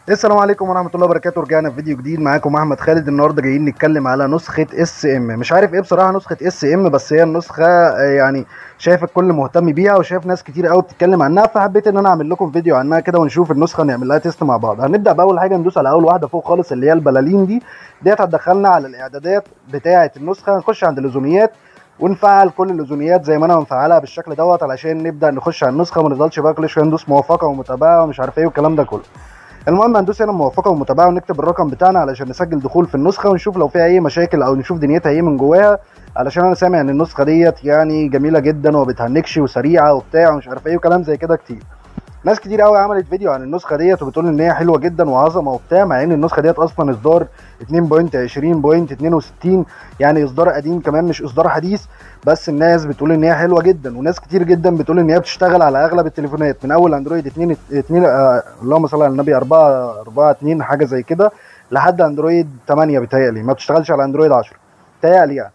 السلام عليكم ورحمة الله وبركاته رجعنا في فيديو جديد معاكم احمد خالد النهارده جايين نتكلم على نسخة اس ام مش عارف ايه بصراحة نسخة اس ام بس هي النسخة آه، يعني شايف الكل مهتم بيها وشايف ناس كتير قوي بتتكلم عنها فحبيت ان انا اعمل لكم فيديو عنها كده ونشوف النسخة نعمل لها تيست مع بعض هنبدأ بأول حاجة ندوس على أول واحدة فوق خالص اللي هي البلالين دي ديت هتدخلنا على الإعدادات بتاعة النسخة نخش عند اللزوميات ونفعل كل اللزوميات زي ما انا مفعلها بالشكل دوت علشان نبدا نخش على النسخه وما نفضلش بقى كل شويه ندوس موافقه ومتابعه ومش عارف ايه والكلام ده كله المهم هندوس هنا موافقه ومتابعه ونكتب الرقم بتاعنا علشان نسجل دخول في النسخه ونشوف لو فيها اي مشاكل او نشوف دنيتها ايه من جواها علشان انا سامع ان النسخه ديت يعني جميله جدا وما بتهنكش وسريعه وبتاع ومش عارف ايه وكلام زي كده كتير ناس كتير قوي عملت فيديو عن النسخه ديت وبتقول ان هي حلوه جدا وعظمه وبتاع مع ان النسخه ديت اصلا اصدار 2.20.62 يعني اصدار قديم كمان مش اصدار حديث بس الناس بتقول ان هي حلوه جدا وناس كتير جدا بتقول ان هي بتشتغل على اغلب التليفونات من اول اندرويد 2 2 آه اللهم صل على النبي 4 4 2 حاجه زي كده لحد اندرويد 8 بيتهيألي ما بتشتغلش على اندرويد 10 بيتهيألي يعني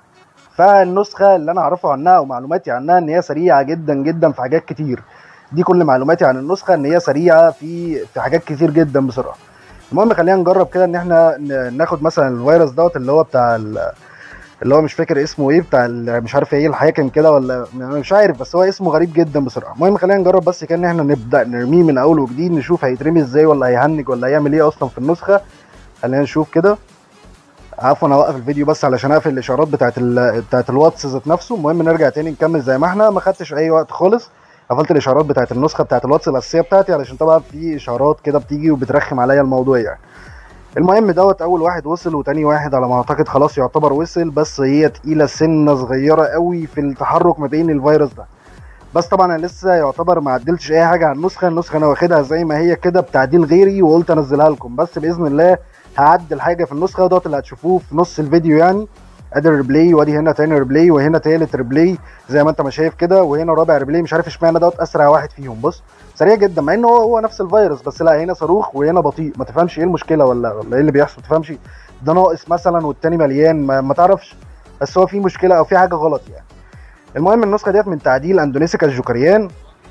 فالنسخه اللي انا اعرفه عنها ومعلوماتي عنها ان هي سريعه جدا جدا في حاجات كتير دي كل معلوماتي عن النسخه ان هي سريعه في في حاجات كتير جدا بصراحه المهم خلينا نجرب كده ان احنا ن- ناخد مثلا الفيروس دوت اللي هو بتاع ال- اللي هو مش فاكر اسمه ايه بتاع ال- مش عارف ايه الحاكم كده ولا مش عارف بس هو اسمه غريب جدا بصراحه المهم خلينا نجرب بس كده ان احنا نبدا نرميه من اول وجديد نشوف هيترمي ازاي ولا هيهنج ولا هيعمل ايه اصلا في النسخه خلينا نشوف كده عفوا انا هوقف الفيديو بس علشان اقفل الاشارات بتاعت ال... بتاعت الواتس ذات نفسه المهم نرجع تاني نكمل زي ما احنا ما خدتش اي وقت خالص قفلت الاشارات بتاعت النسخه بتاعت الواتس الاساسيه بتاعتي علشان طبعا في اشارات كده بتيجي وبترخم عليا الموضوع يعني المهم دوت اول واحد وصل وتاني واحد على ما اعتقد خلاص يعتبر وصل بس هي تقيله سنه صغيره قوي في التحرك ما بين الفيروس ده بس طبعا انا لسه يعتبر ما عدلتش اي حاجه على النسخه النسخه انا واخدها زي ما هي كده بتعديل غيري وقلت انزلها لكم بس باذن الله هعدل حاجه في النسخه دوت اللي هتشوفوه في نص الفيديو يعني ادي الريبلاي وادي هنا تاني ريبلاي وهنا تالت ريبلاي زي ما انت ما شايف كده وهنا رابع ريبلاي مش عارف اشمعنى دوت اسرع واحد فيهم بص سريع جدا مع ان هو هو نفس الفيروس بس لا هنا صاروخ وهنا بطيء ما تفهمش ايه المشكله ولا ولا ايه اللي بيحصل ما تفهمش ده ناقص مثلا والتاني مليان ما, ما تعرفش بس هو في مشكله او في حاجه غلط يعني المهم النسخه ديت من تعديل اندونيسيكا الجوكريان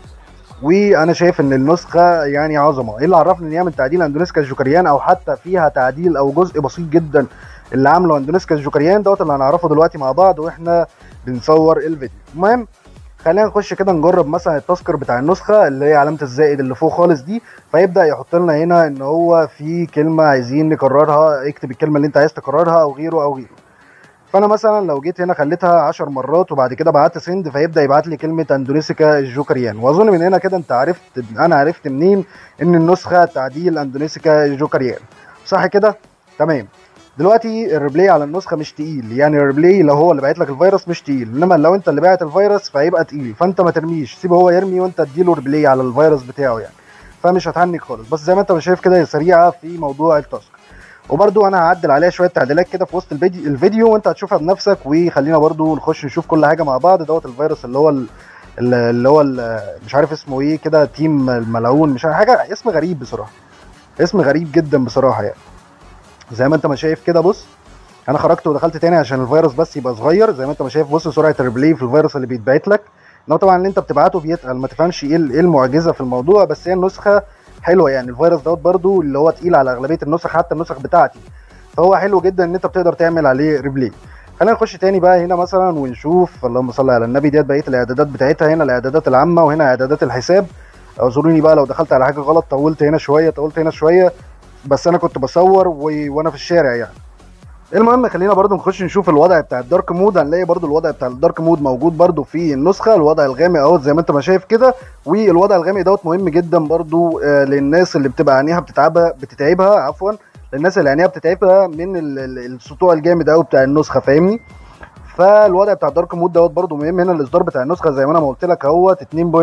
وانا شايف ان النسخه يعني عظمه ايه اللي عرفني ان هي من تعديل اندونيسكا الجوكريان او حتى فيها تعديل او جزء بسيط جدا اللي عامله اندونيسكا الجوكريان دوت اللي هنعرفه دلوقتي مع بعض واحنا بنصور الفيديو المهم خلينا نخش كده نجرب مثلا التذكر بتاع النسخه اللي هي علامه الزائد اللي فوق خالص دي فيبدا يحط لنا هنا ان هو في كلمه عايزين نكررها اكتب الكلمه اللي انت عايز تكررها او غيره او غيره فانا مثلا لو جيت هنا خليتها 10 مرات وبعد كده بعت سند فيبدا يبعت لي كلمه اندونيسيكا الجوكريان واظن من هنا كده انت عرفت انا عرفت منين ان النسخه تعديل اندونيسيكا الجوكريان صح كده تمام دلوقتي الريبلاي على النسخه مش تقيل يعني الريبلاي لو هو اللي باعت لك الفيروس مش تقيل انما لو انت اللي باعت الفيروس فهيبقى تقيل فانت ما ترميش سيبه هو يرمي وانت تديله ريبلاي على الفيروس بتاعه يعني فمش هتهنك خالص بس زي ما انت ما شايف كده هي سريعه في موضوع التاسك وبرده انا هعدل عليها شويه تعديلات كده في وسط الفيديو الفيديو وانت هتشوفها بنفسك وخلينا برده نخش نشوف كل حاجه مع بعض دوت الفيروس اللي هو ال- ال- اللي هو ال- مش عارف اسمه ايه كده تيم الملعون مش عارف حاجه اسم غريب بصراحه اسم غريب جدا بصراحه يعني زي ما انت ما شايف كده بص انا خرجت ودخلت تاني عشان الفيروس بس يبقى صغير زي ما انت ما شايف بص سرعه الريبلاي في الفيروس اللي بيتبعت لك ان هو طبعا اللي انت بتبعته بيتقل ما تفهمش ايه ال- ايه المعجزه في الموضوع بس هي النسخه حلوه يعني الفيروس دوت برضو اللي هو تقيل على اغلبيه النسخ حتى النسخ بتاعتي فهو حلو جدا ان انت بتقدر تعمل عليه ريبلاي خلينا نخش تاني بقى هنا مثلا ونشوف اللهم صل على النبي ديت بقيه الاعدادات بتاعتها هنا الاعدادات العامه وهنا اعدادات الحساب اعذروني بقى لو دخلت على حاجه غلط طولت هنا شويه طولت هنا شويه بس انا كنت بصور و... وانا في الشارع يعني المهم خلينا برضو نخش نشوف الوضع بتاع الدارك مود هنلاقي برضو الوضع بتاع الدارك مود موجود برضو في النسخه الوضع الغامق اهوت زي ما انت ما شايف كده والوضع الغامق دوت مهم جدا برضو آه، للناس اللي بتبقى عينيها بتتعبها بتتعبها عفوا للناس اللي عينيها بتتعبها من ال- ال- السطوع الجامد قوي بتاع النسخه فاهمني فالوضع بتاع الدارك مود دوت برضو مهم هنا الاصدار بتاع النسخه زي ما انا ما قلت لك اهوت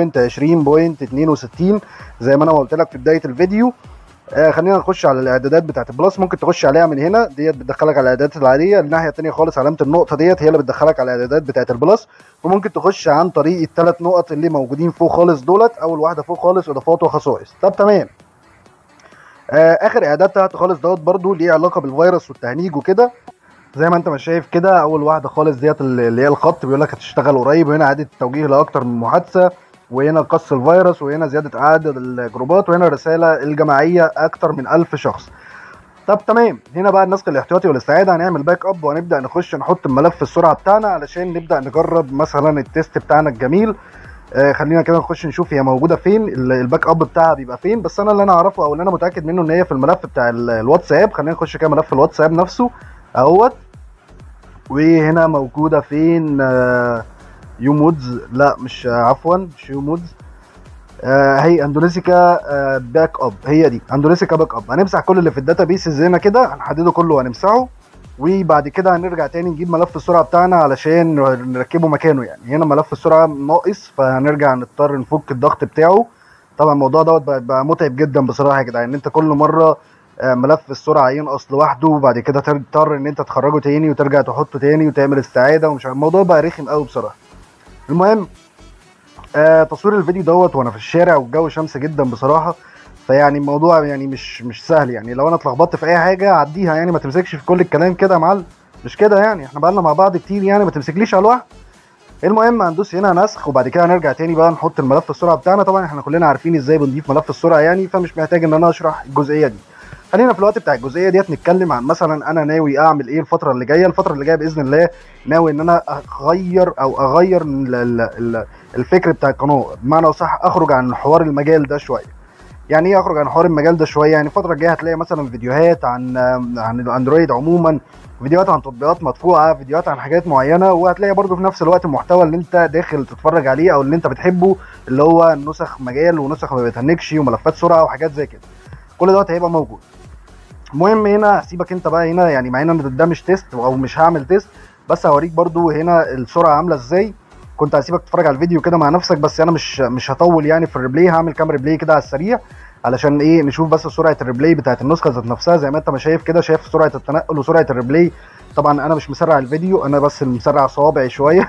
2.20.62 زي ما انا ما قلت لك في بدايه الفيديو آه خلينا نخش على الاعدادات بتاعت البلس ممكن تخش عليها من هنا ديت بتدخلك على الاعدادات العاديه الناحيه الثانيه خالص علامه النقطه ديت هي اللي بتدخلك على الاعدادات بتاعت البلس وممكن تخش عن طريق الثلاث نقط اللي موجودين فوق خالص دولت اول واحده فوق خالص اضافات وخصائص طب تمام آه اخر اعداد تحت خالص دوت برضو ليه علاقه بالفيروس والتهنيج وكده زي ما انت ما شايف كده اول واحده خالص ديت اللي هي الخط بيقول لك هتشتغل قريب وهنا اعاده التوجيه لاكتر من محادثه وهنا قص الفيروس وهنا زياده عدد الجروبات وهنا الرساله الجماعيه اكتر من 1000 شخص طب تمام هنا بقى النسخ الاحتياطي والاستعاده هنعمل باك اب وهنبدا نخش نحط الملف السرعه بتاعنا علشان نبدا نجرب مثلا التيست بتاعنا الجميل آه خلينا كده نخش نشوف هي موجوده فين ال- الباك اب بتاعها بيبقى فين بس انا اللي انا اعرفه او اللي انا متاكد منه ان هي في الملف بتاع ال- الواتساب خلينا نخش كده ملف الواتساب نفسه اهوت وهنا موجوده فين آه يو مودز لا مش آه عفوا مش يو مودز آه هي اندونيسيكا آه باك اب هي دي اندونيسيكا باك اب هنمسح كل اللي في الداتا بيسز هنا كده هنحدده كله وهنمسحه وبعد كده هنرجع تاني نجيب ملف السرعه بتاعنا علشان نركبه مكانه يعني هنا ملف السرعه ناقص فهنرجع نضطر نفك الضغط بتاعه طبعا الموضوع دوت بقى, بقى متعب جدا بصراحه يا جدعان ان انت كل مره آه، ملف السرعه ينقص لوحده وبعد كده تضطر ان انت تخرجه تاني وترجع تحطه تاني وتعمل استعاده ومش عارف الموضوع بقى رخم قوي بصراحه المهم آه تصوير الفيديو دوت وانا في الشارع والجو شمس جدا بصراحه فيعني الموضوع يعني مش مش سهل يعني لو انا اتلخبطت في اي حاجه عديها يعني ما تمسكش في كل الكلام كده يا معلم مش كده يعني احنا بقالنا مع بعض كتير يعني ما تمسكليش على الواحد المهم هندوس هنا نسخ وبعد كده هنرجع تاني بقى نحط الملف السرعه بتاعنا طبعا احنا كلنا عارفين ازاي بنضيف ملف السرعه يعني فمش محتاج ان انا اشرح الجزئيه دي خلينا في الوقت بتاع الجزئيه ديت نتكلم عن مثلا انا ناوي اعمل ايه الفتره اللي جايه الفتره اللي جايه باذن الله ناوي ان انا اغير او اغير ال- ال- ال- الفكر بتاع القناه بمعنى صح اخرج عن حوار المجال ده شويه يعني ايه اخرج عن حوار المجال ده شويه يعني الفتره الجايه هتلاقي مثلا فيديوهات عن عن الاندرويد عموما فيديوهات عن تطبيقات مدفوعه فيديوهات عن حاجات معينه وهتلاقي برضو في نفس الوقت المحتوى اللي انت داخل تتفرج عليه او اللي انت بتحبه اللي هو نسخ مجال ونسخ ما بتهنكش وملفات سرعه وحاجات زي كده كل دوت هيبقى موجود المهم هنا هسيبك انت بقى هنا يعني مع ان ده مش تيست او مش هعمل تيست بس هوريك برضو هنا السرعه عامله ازاي كنت هسيبك تتفرج على الفيديو كده مع نفسك بس انا مش مش هطول يعني في الريبلاي هعمل كام ريبلاي كده على السريع علشان ايه نشوف بس سرعه الريبلاي بتاعت النسخه ذات نفسها زي ما انت ما شايف كده شايف سرعه التنقل وسرعه الريبلاي طبعا انا مش مسرع الفيديو انا بس اللي مسرع صوابعي شويه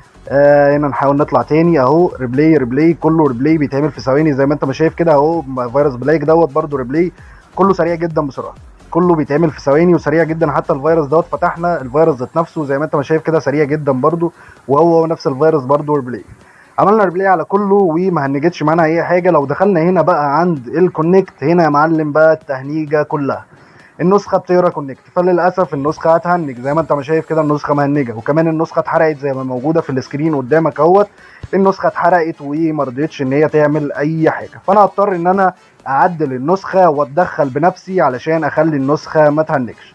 آه هنا نحاول نطلع تاني اهو ريبلاي ريبلاي كله ريبلاي بيتعمل في ثواني زي ما انت ما شايف كده اهو فيروس بلاك دوت برضو ريبلاي كله سريع جدا بسرعه كله بيتعمل في ثواني وسريع جدا حتى الفيروس دوت فتحنا الفيروس ذات نفسه زي ما انت ما شايف كده سريع جدا برضو وهو هو نفس الفيروس برضو ريبلاي عملنا ريبلاي على كله وما هنجتش معانا اي حاجه لو دخلنا هنا بقى عند الكونكت هنا يا معلم بقى التهنيجه كلها النسخه بتقرا كونكت فللاسف النسخه هتهنج زي ما انت ما شايف كده النسخه مهنجه وكمان النسخه اتحرقت زي ما موجوده في السكرين قدامك اهوت النسخه اتحرقت وما رضيتش ان هي تعمل اي حاجه فانا هضطر ان انا اعدل النسخه واتدخل بنفسي علشان اخلي النسخه ما تهنجش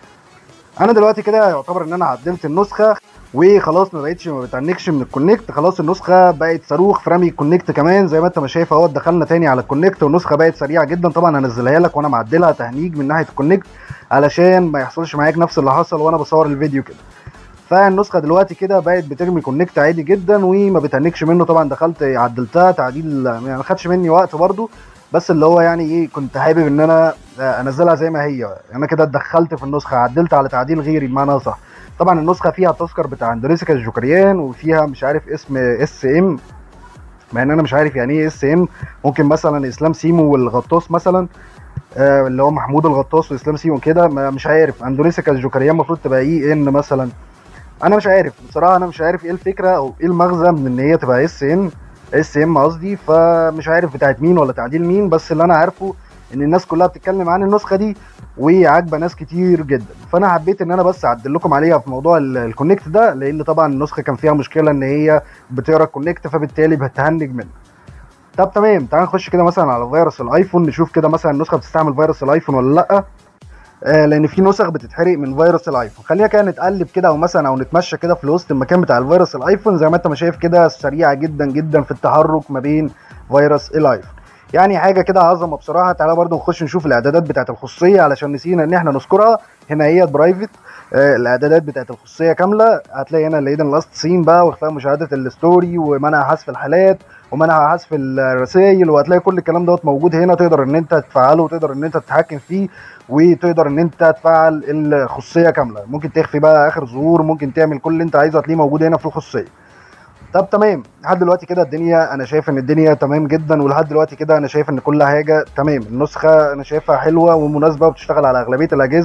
انا دلوقتي كده يعتبر ان انا عدلت النسخه وخلاص ما بقتش ما بتعنكش من الكونكت خلاص النسخه بقت صاروخ في رمي الكونكت كمان زي ما انت ما شايف اهو دخلنا تاني على الكونكت والنسخه بقت سريعه جدا طبعا هنزلها لك وانا معدلها تهنيج من ناحيه الكونكت علشان ما يحصلش معاك نفس اللي حصل وانا بصور الفيديو كده فالنسخه دلوقتي كده بقت بترمي كونكت عادي جدا وما بتهنكش منه طبعا دخلت عدلتها تعديل يعني ما خدش مني وقت برضو بس اللي هو يعني ايه كنت حابب ان انا انزلها زي ما هي انا كده اتدخلت في النسخه عدلت على تعديل غيري بمعنى صح طبعا النسخه فيها التذكر بتاع اندريسكا الجوكريان وفيها مش عارف اسم اس ام مع ان انا مش عارف يعني ايه اس ام ممكن مثلا اسلام سيمو والغطاس مثلا آه اللي هو محمود الغطاس واسلام سيمو كده مش عارف اندونيسيكا الجوكريان المفروض تبقى اي ان مثلا انا مش عارف بصراحه انا مش عارف ايه الفكره او ايه المغزى من ان هي تبقى اس ان اس ام قصدي فمش عارف بتاعت مين ولا تعديل مين بس اللي انا عارفه ان الناس كلها بتتكلم عن النسخه دي وعاجبه ناس كتير جدا فانا حبيت ان انا بس اعدل لكم عليها في موضوع الكونكت ده لان طبعا النسخه كان فيها مشكله ان هي بتقرا الكونكت فبالتالي بتهنج منه طب تمام تعال نخش كده مثلا على فيروس الايفون نشوف كده مثلا النسخه بتستعمل فيروس الايفون ولا لا آه لان في نسخ بتتحرق من فيروس الايفون خلينا كده نتقلب كده او مثلا او نتمشى كده في وسط المكان بتاع الفيروس الايفون زي ما انت ما شايف كده سريعه جدا جدا في التحرك ما بين فيروس الايفون يعني حاجه كده عظمه بصراحه تعالى برضو نخش نشوف الاعدادات بتاعه الخصوصيه علشان نسينا ان احنا نذكرها هنا هي برايفت آه الاعدادات بتاعه الخصوصيه كامله هتلاقي هنا الليدن لاست سين بقى واخفاء مشاهده الستوري ومنع حذف الحالات ومنع حذف الرسائل وهتلاقي كل الكلام دوت موجود هنا تقدر ان انت تفعله وتقدر ان انت تتحكم فيه وتقدر ان انت تفعل الخصوصيه كامله ممكن تخفي بقى اخر ظهور ممكن تعمل كل اللي انت عايزه هتلاقيه موجود هنا في الخصوصيه طب تمام لحد دلوقتي كده الدنيا انا شايف ان الدنيا تمام جدا ولحد دلوقتي كده انا شايف ان كل حاجه تمام النسخه انا شايفها حلوه ومناسبه وبتشتغل على اغلبيه الاجهزه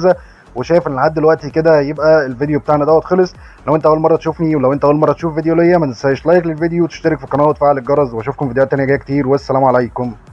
وشايف ان لحد دلوقتي كده يبقى الفيديو بتاعنا دوت خلص لو انت اول مره تشوفني ولو انت اول مره تشوف فيديو ليا ما تنساش لايك للفيديو وتشترك في القناه وتفعل الجرس واشوفكم فيديوهات تانية جايه كتير والسلام عليكم